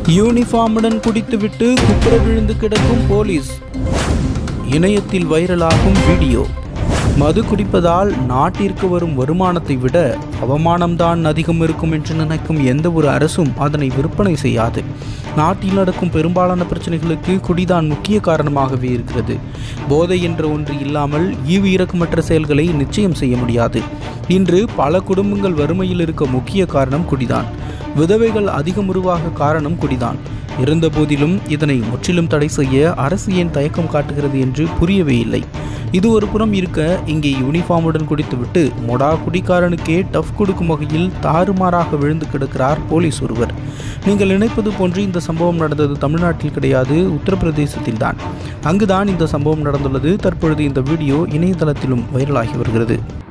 யூனிஃபார்முடன் குடித்துவிட்டு குப்புற விழுந்து கிடக்கும் போலீஸ் இணையத்தில் வைரலாகும் வீடியோ மது குடிப்பதால் நாட்டிற்கு வரும் வருமானத்தை விட அவமானம்தான் அதிகம் இருக்கும் என்று நினைக்கும் எந்த ஒரு அரசும் அதனை விற்பனை செய்யாது நாட்டில் நடக்கும் பெரும்பாலான பிரச்சனைகளுக்கு குடிதான் முக்கிய காரணமாகவே இருக்கிறது போதை என்ற ஒன்று இல்லாமல் ஈவு இரக்கமற்ற செயல்களை நிச்சயம் செய்ய முடியாது இன்று பல குடும்பங்கள் வறுமையில் இருக்க முக்கிய காரணம் குடிதான் விதவைகள் அதிகம் உருவாக காரணம் குடிதான் இருந்த போதிலும் இதனை முற்றிலும் தடை செய்ய அரசு ஏன் தயக்கம் காட்டுகிறது என்று புரியவே இல்லை இது ஒரு புறம் இருக்க இங்கே யூனிஃபார்முடன் குடித்துவிட்டு மொடா குடிக்காரனுக்கே டஃப் கொடுக்கும் வகையில் தாறுமாறாக விழுந்து கிடக்கிறார் போலீஸ் ஒருவர் நீங்கள் நினைப்பது போன்று இந்த சம்பவம் நடந்தது தமிழ்நாட்டில் கிடையாது உத்தரப்பிரதேசத்தில் தான் அங்குதான் இந்த சம்பவம் நடந்துள்ளது தற்பொழுது இந்த வீடியோ இணையதளத்திலும் வைரலாகி வருகிறது